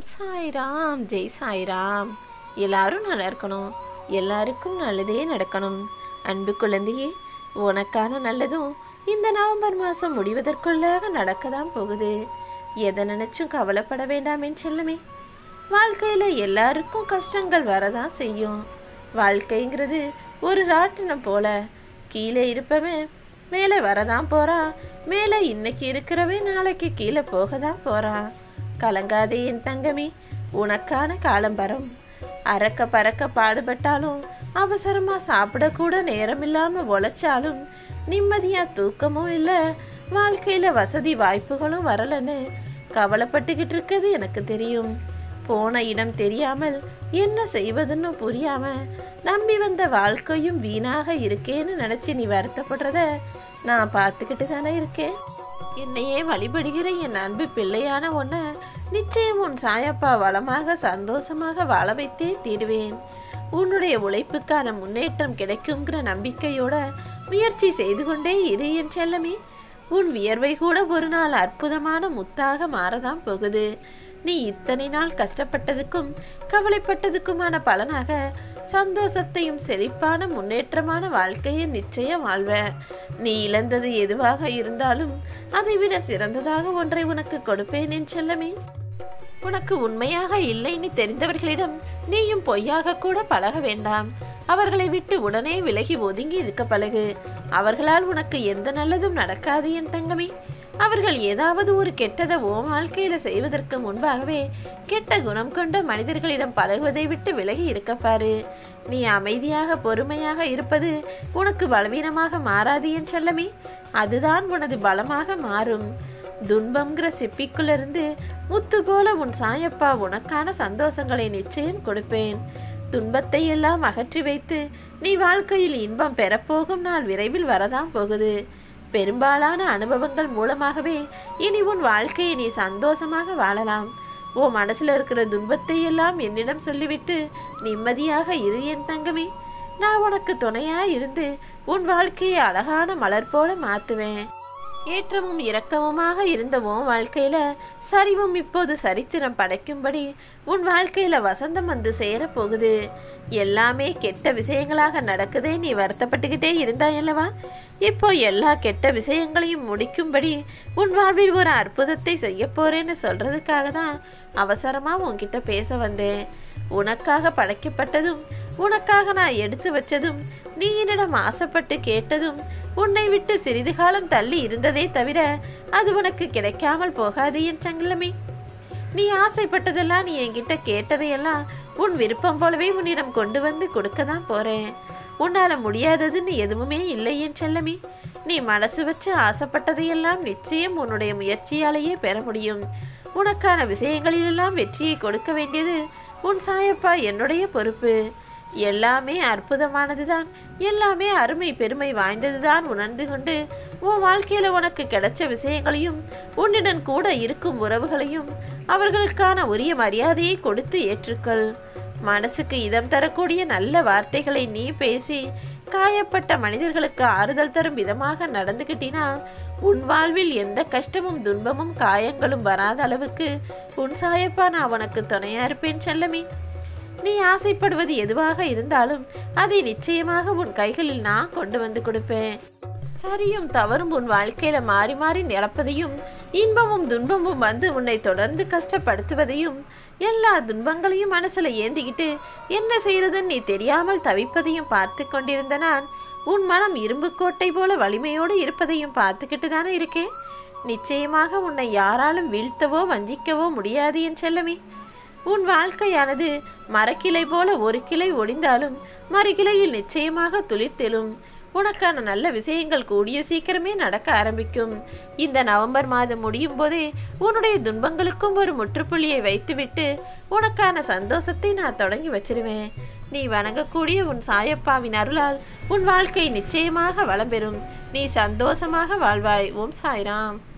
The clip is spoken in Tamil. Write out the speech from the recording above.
ஓம் சாய்ராம் ஜெய் சாய்ராம் எல்லாரும் நல்லா இருக்கணும் எல்லாருக்கும் நல்லதே நடக்கணும் அன்பு குழந்தையே உனக்கான நல்லதும் இந்த நவம்பர் மாதம் முடிவதற்குள்ளாக நடக்க தான் போகுது எதை நினைச்சும் கவலைப்பட வேண்டாம் என் செல்லமே வாழ்க்கையில் எல்லாருக்கும் கஷ்டங்கள் வரதான் செய்யும் வாழ்க்கைங்கிறது ஒரு ராட்டினம் போல கீழே இருப்பவன் மேலே வரதான் போறான் மேலே இன்னைக்கு இருக்கிறவன் நாளைக்கு கீழே போக தான் போறான் கலங்காதே என் தங்கமே உனக்கான காலம் வரும் அறக்க பறக்க பாடுபட்டாலும் அவசரமா சாப்பிடக்கூட நேரம் இல்லாம உழைச்சாலும் நிம்மதியா தூக்கமும் இல்லை வாழ்க்கையில வசதி வாய்ப்புகளும் வரலன்னு கவலைப்பட்டுக்கிட்டு இருக்கிறது எனக்கு தெரியும் போன இடம் தெரியாமல் என்ன செய்வதுன்னு புரியாம நம்பி வந்த வாழ்க்கையும் வீணாக இருக்கேன்னு நினைச்சு நீ வருத்தப்படுறத நான் பார்த்துக்கிட்டு தானே இருக்கேன் என்னையே வழிபடுகிற என் அன்பு பிள்ளையான உன்னை நிச்சயம் உன் சாயப்பா வளமாக சந்தோஷமாக வாழ வைத்தே தீருவேன் உன்னுடைய உழைப்புக்கான முன்னேற்றம் கிடைக்குங்கிற நம்பிக்கையோட முயற்சி செய்து கொண்டே இரு என் செல்லமே உன் வியர்வை கூட ஒரு நாள் அற்புதமான முத்தாக மாறதான் போகுது நீ இத்தனை நாள் கஷ்டப்பட்டதுக்கும் கவலைப்பட்டதுக்குமான பலனாக சந்தோஷத்தையும் செழிப்பான முன்னேற்றமான வாழ்க்கையை நிச்சயம் வாழ்வ நீ இழந்தது எதுவாக இருந்தாலும் அதைவிட சிறந்ததாக ஒன்றை உனக்கு கொடுப்பேன் என் செல்லமே உனக்கு உண்மையாக இல்லைன்னு தெரிந்தவர்களிடம் நீயும் பொய்யாக கூட பழக வேண்டாம் அவர்களை விட்டு உடனே விலகி ஒதுங்கி இருக்க பழகு அவர்களால் உனக்கு எந்த நல்லதும் நடக்காது என் தங்கமே அவர்கள் ஏதாவது ஒரு கெட்டதை ஓ வாழ்க்கையில செய்வதற்கு முன்பாகவே கெட்ட குணம் கொண்ட மனிதர்களிடம் பழகுவதை விட்டு விலகி இருக்க பாரு நீ அமைதியாக பொறுமையாக இருப்பது உனக்கு பலவீனமாக மாறாது என் செல்லமே அதுதான் உனது பலமாக மாறும் துன்பம்ங்கிற சிப்பிக்குள்ளிருந்து முத்து போல உன் சாயப்பா உனக்கான சந்தோஷங்களை நிச்சயம் கொடுப்பேன் துன்பத்தை எல்லாம் அகற்றி வைத்து நீ வாழ்க்கையில் இன்பம் பெறப்போகும் நாள் விரைவில் வரதான் போகுது பெரும்பாலான அனுபவங்கள் மூலமாகவே இனி உன் வாழ்க்கையை நீ சந்தோஷமாக வாழலாம் ஓ மனசுல இருக்கிற துன்பத்தை எல்லாம் என்னிடம் சொல்லிவிட்டு நிம்மதியாக இரு என் தங்கமே நான் உனக்கு துணையா இருந்து உன் வாழ்க்கையை அழகான மலர் போல மாத்துவேன் ஏற்றமும் இரக்கமுமாக இருந்த உன் வாழ்க்கையில சரிவும் இப்போது சரித்திரம் படைக்கும்படி உன் வாழ்க்கையில வசந்தம் வந்து சேரப் போகுது எல்லாமே கெட்ட விஷயங்களாக நடக்குதே நீ வருத்தப்பட்டுக்கிட்டே இருந்தாயல்லவா இப்போ எல்லா கெட்ட விஷயங்களையும் முடிக்கும்படி உன் வாழ்வில் ஒரு அற்புதத்தை செய்ய போறேன்னு சொல்றதுக்காக தான் அவசரமா உன்கிட்ட பேச வந்தேன் உனக்காக படைக்கப்பட்டதும் உனக்காக நான் எடுத்து வச்சதும் நீ என்னிடம் ஆசைப்பட்டு கேட்டதும் உன்னை விட்டு சிறிது காலம் தள்ளி இருந்ததே தவிர அது உனக்கு கிடைக்காமல் போகாது என் சங்கலமே நீ ஆசைப்பட்டதெல்லாம் நீ என்கிட்ட கேட்டதையெல்லாம் உன் விருப்பம் போலவே உன்னிடம் கொண்டு வந்து கொடுக்க தான் போறேன் உன்னால முடியாததுன்னு எதுவுமே இல்லை என் செல்லமே நீ மனசு வச்சு ஆசைப்பட்டதையெல்லாம் நிச்சயம் உன்னுடைய முயற்சியாலேயே பெற முடியும் உனக்கான விஷயங்களிலெல்லாம் வெற்றியை கொடுக்க வேண்டியது உன் சாயப்பா என்னுடைய பொறுப்பு எல்லாமே அற்புதமானதுதான் எல்லாமே அருமை பெருமை வாய்ந்ததுதான் உணர்ந்து கொண்டு உன் வாழ்க்கையில உனக்கு கிடைச்ச விஷயங்களையும் உன்னுடன் கூட இருக்கும் உறவுகளையும் அவர்களுக்கான உரிய மரியாதையை கொடுத்து ஏற்றுக்கொள் மனசுக்கு இதம் தரக்கூடிய நல்ல வார்த்தைகளை நீ பேசி காயப்பட்ட மனிதர்களுக்கு ஆறுதல் தரும் விதமாக நடந்துக்கிட்டினா உன் வாழ்வில் எந்த கஷ்டமும் துன்பமும் காயங்களும் வராத அளவுக்கு உன் சாயப்பா நான் உனக்கு துணையா இருப்பேன் செல்லமே நீ ஆசைப்படுவது எதுவாக இருந்தாலும் அதை நிச்சயமாக உன் கைகளில் நான் கொண்டு வந்து கொடுப்பேன் சரியும் தவறும் உன் வாழ்க்கையில மாறி மாறி நிலப்பதையும் இன்பமும் துன்பமும் வந்து உன்னை தொடர்ந்து கஷ்டப்படுத்துவதையும் எல்லா துன்பங்களையும் மனசுல ஏந்திக்கிட்டு என்ன செய்யறதுன்னு நீ தெரியாமல் தவிப்பதையும் பார்த்து கொண்டிருந்த நான் உன் மனம் இரும்பு கோட்டை போல வலிமையோடு இருப்பதையும் பார்த்துக்கிட்டு தானே இருக்கேன் நிச்சயமாக உன்னை யாராலும் வீழ்த்தவோ வஞ்சிக்கவோ முடியாது என் செல்லமே உன் வாழ்க்கையானது மரக்கிளை போல ஒரு கிளை ஒடிந்தாலும் மறுகிளையில் நிச்சயமாக துளிர்த்தெழும் உனக்கான நல்ல விஷயங்கள் கூடிய சீக்கிரமே நடக்க ஆரம்பிக்கும் இந்த நவம்பர் மாதம் முடியும் போதே உன்னுடைய துன்பங்களுக்கும் ஒரு முற்றுப்புள்ளியை வைத்துவிட்டு உனக்கான சந்தோஷத்தை நான் தொடங்கி வச்சிருவேன் நீ வணங்கக்கூடிய உன் சாயப்பாவின் அருளால் உன் வாழ்க்கை நிச்சயமாக வளம் பெறும் நீ சந்தோஷமாக வாழ்வாய் ஓம் சாய்ராம்